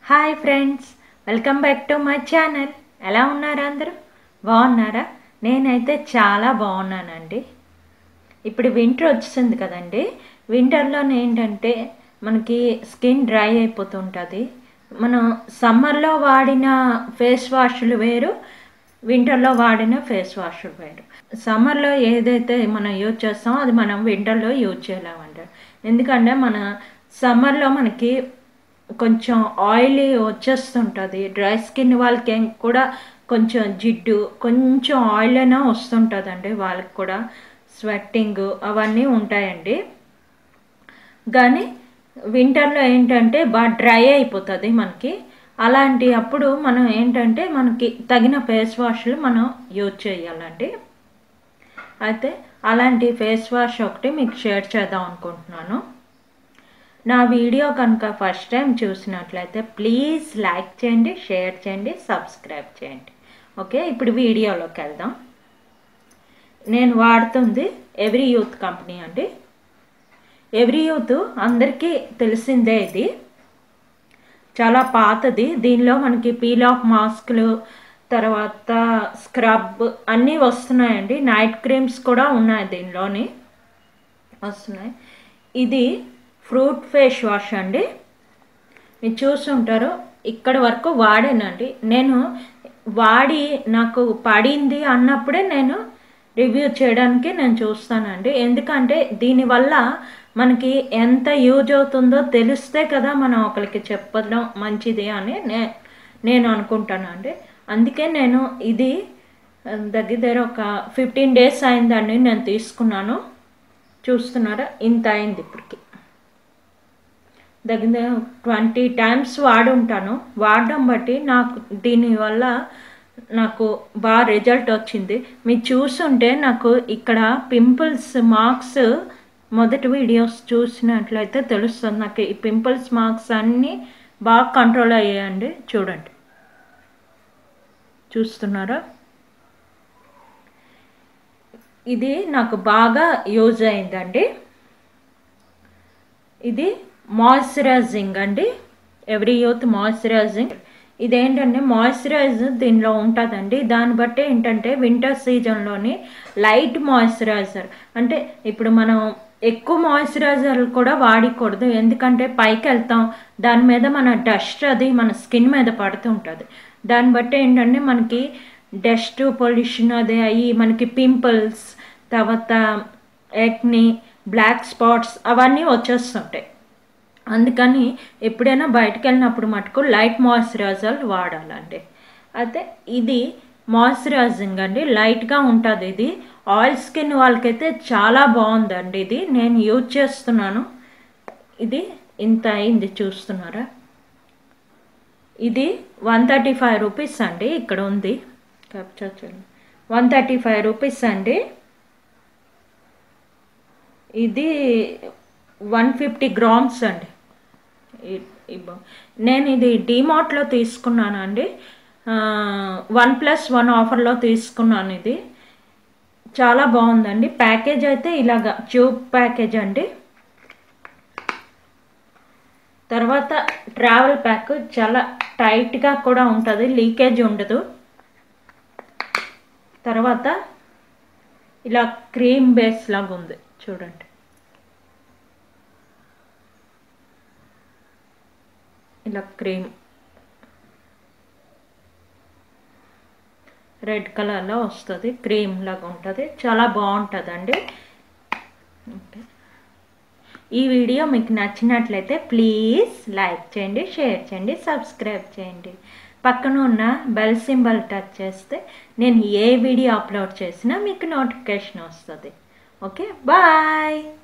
hi friends welcome back to my channel ఎలా ఉన్నారు అందరూ బాగున్నారా నేనైతే చాలా బాగున్నానండి ఇప్పుడు వింటర్ వచ్చేసింది కదండి వింటర్లో ఏంటంటే మనకి స్కిన్ డ్రై అయిపోతుంటుంది మనం సమ్మర్లో వాడిన ఫేస్ వాష్లు వేరు వింటర్లో వాడిన ఫేస్ వాష్లు వేరు సమ్మర్లో ఏదైతే మనం యూజ్ చేస్తామో అది మనం వింటర్లో యూజ్ చేయలేమంటారు ఎందుకంటే మన సమ్మర్లో మనకి కొంచెం ఆయిలీ వచ్చేస్తుంటుంది డ్రై స్కిన్ వాళ్ళకి ఏం కూడా కొంచెం జిడ్డు కొంచెం ఆయిల్ అయినా వస్తుంటుందండి వాళ్ళకి కూడా స్వెట్టింగ్ అవన్నీ ఉంటాయండి కానీ వింటర్లో ఏంటంటే బాగా డ్రై అయిపోతుంది మనకి అలాంటి అప్పుడు మనం ఏంటంటే మనకి తగిన ఫేస్ వాష్లు మనం యూజ్ చేయాలండి అయితే అలాంటి ఫేస్ వాష్ ఒకటి మీకు షేర్ చేద్దాం అనుకుంటున్నాను నా వీడియో కనుక ఫస్ట్ టైం చూసినట్లయితే ప్లీజ్ లైక్ చేయండి షేర్ చేయండి సబ్స్క్రైబ్ చేయండి ఓకే ఇప్పుడు వీడియోలోకి వెళ్దాం నేను వాడుతుంది ఎవ్రీ యూత్ కంపెనీ అండి ఎవ్రీ యూత్ అందరికీ తెలిసిందే ఇది చాలా పాతది దీనిలో మనకి పీల్ ఆఫ్ మాస్క్లు తర్వాత స్క్రబ్ అన్నీ వస్తున్నాయండి నైట్ క్రీమ్స్ కూడా ఉన్నాయి దీనిలోని వస్తున్నాయి ఇది ఫ్రూట్ ఫేస్ వాష్ అండి మీరు చూస్తుంటారు ఇక్కడ వరకు వాడానండి నేను వాడి నాకు పడింది అన్నప్పుడే నేను రివ్యూ చేయడానికి నేను చూస్తానండి ఎందుకంటే దీనివల్ల మనకి ఎంత యూజ్ అవుతుందో తెలిస్తే కదా మనం ఒకరికి చెప్పడం మంచిది అని నే నేను అనుకుంటానండి అందుకే నేను ఇది దగ్గర దగ్గర ఒక ఫిఫ్టీన్ డేస్ అయిందండి నేను తీసుకున్నాను చూస్తున్నారా ఇంత అయింది ఇప్పటికి దగ్గర ట్వంటీ టైమ్స్ వాడుంటాను వాడడం బట్టి నాకు దీనివల్ల నాకు బాగా రిజల్ట్ వచ్చింది మీరు చూస్తుంటే నాకు ఇక్కడ పింపుల్స్ మార్క్స్ మొదటి వీడియోస్ చూసినట్లయితే తెలుస్తుంది నాకు ఈ పింపుల్స్ మార్క్స్ అన్నీ బాగా కంట్రోల్ అయ్యాయండి చూడండి చూస్తున్నారా ఇది నాకు బాగా యూజ్ అయిందండి ఇది మాయిశ్చరైజింగ్ అండి ఎవ్రీ యూత్ మాయిశ్చరైజింగ్ ఇదేంటంటే మాయిశ్చరైజ్ దీనిలో ఉంటుందండి దాన్ని బట్టి ఏంటంటే వింటర్ సీజన్లోని లైట్ మాయిశ్చరైజర్ అంటే ఇప్పుడు మనం ఎక్కువ మాయిశ్చరైజర్ కూడా వాడకూడదు ఎందుకంటే పైకి వెళ్తాం దాని మీద మన డస్ట్ అది మన స్కిన్ మీద పడుతుంటుంది దాన్ని బట్టి ఏంటంటే మనకి డస్ట్ పొల్యూషన్ అది అయ్యి మనకి పింపుల్స్ తర్వాత ఎక్ని బ్లాక్ స్పాట్స్ అవన్నీ వచ్చేస్తుంటాయి అందుకని ఎప్పుడైనా బయటకు వెళ్ళినప్పుడు మటుకు లైట్ మాయిశ్చరైజర్ వాడాలండి అయితే ఇది మాయిశ్చరైజింగ్ అండి లైట్గా ఉంటుంది ఇది ఆయిల్ స్కిన్ వాళ్ళకైతే చాలా బాగుందండి ఇది నేను యూజ్ చేస్తున్నాను ఇది ఇంత అయింది చూస్తున్నారా ఇది వన్ థర్టీ ఫైవ్ రూపీస్ అండి ఇక్కడ ఉంది క్యాప్చర్ చేయండి వన్ థర్టీ ఫైవ్ రూపీస్ అండి ఇది వన్ ఫిఫ్టీ గ్రామ్స్ అండి నేను ఇది డిమార్ట్లో తీసుకున్నానండి వన్ ప్లస్ వన్ ఆఫర్లో తీసుకున్నాను ఇది చాలా బాగుందండి ప్యాకేజ్ అయితే ఇలాగా ట్యూబ్ ప్యాకేజ్ అండి తర్వాత ట్రావెల్ ప్యాక్ చాలా టైట్గా కూడా ఉంటుంది లీకేజ్ ఉండదు తర్వాత ఇలా క్రీమ్ బేస్ లాగా ఉంది చూడండి ఇలా క్రీమ్ రెడ్ కలర్లో వస్తుంది క్రీమ్ లాగా ఉంటుంది చాలా బాగుంటుందండి ఈ వీడియో మీకు నచ్చినట్లయితే ప్లీజ్ లైక్ చేయండి షేర్ చేయండి సబ్స్క్రైబ్ చేయండి పక్కన ఉన్న బెల్ సింబల్ టచ్ చేస్తే నేను ఏ వీడియో అప్లోడ్ చేసినా మీకు నోటిఫికేషన్ వస్తుంది ఓకే బాయ్